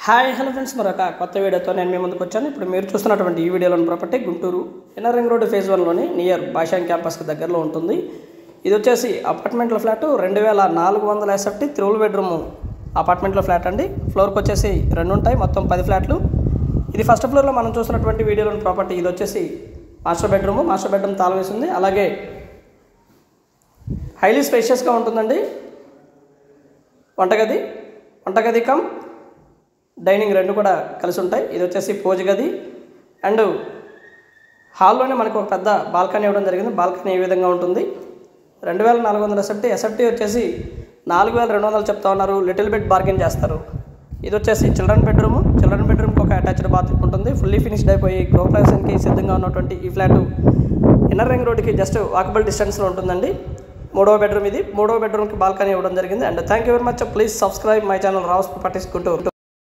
hi hello friends మరొక కొత్త వీడియోతో నేను మీ ముందుకు వచ్చాను ఇప్పుడు మీరు చూస్తున్నటువంటి ఈ వీడియోలోని property Guntur inner ring road phase వన్లోని నియర్ భాషాం క్యాంపస్కి దగ్గరలో ఉంటుంది ఇది వచ్చేసి అపార్ట్మెంట్ల ఫ్లాట్ రెండు వేల నాలుగు వందల ఎస్ఎఫ్టీ త్రిబుల్ బెడ్రూమ్ అపార్ట్మెంట్లో ఫ్లాట్ అండి ఫ్లోర్కి వచ్చేసి రెండు ఉంటాయి మొత్తం పది ఫ్లాట్లు ఇది ఫస్ట్ ఫ్లోర్లో మనం చూస్తున్నటువంటి వీడియోలోని ప్రాపర్టీ ఇది వచ్చేసి మాస్టర్ బెడ్రూమ్ మాస్టర్ బెడ్రూమ్ తాళం వేసింది అలాగే హైలీ స్పేషియస్గా ఉంటుందండి వంటగది వంటగది కమ్ డైనింగ్ రెండు కూడా కలిసి ఉంటాయి ఇది వచ్చేసి పూజ గది అండ్ హాల్లోనే మనకు ఒక పెద్ద బాల్కనీ ఇవ్వడం జరిగింది బాల్కనీ ఈ విధంగా ఉంటుంది రెండు వేల నాలుగు వందల ఎస్ఎఫ్టీ ఎస్ఎఫ్టీ వచ్చేసి నాలుగు వేల రెండు వందలు చెప్తా ఉన్నారు లిటిల్ బిట్ బార్గెన్ చేస్తారు ఇది వచ్చేసి చిల్డ్రన్ బెడ్రూమ్ చిల్డ్రన్ బెడ్రూమ్కి ఒక అటాచ్డ్ బాత్రూమ్ ఉంటుంది ఫుల్లీ ఫినిష్డ్ అయిపోయి గృహప్రవేశానికి సిద్ధంగా ఉన్నటువంటి ఈ ఫ్లాట్ ఇన్నర్ రింగ్ రోడ్కి జస్ట్ వాకబుల్ డిస్టెన్స్లో ఉంటుందండి మూడవ బెడ్రూమ్ ఇది మూడవ బెడ్రూమ్కి బాల్కనీ ఇవ్వడం జరిగింది and thank you very much please subscribe my channel Rao's properties Guntur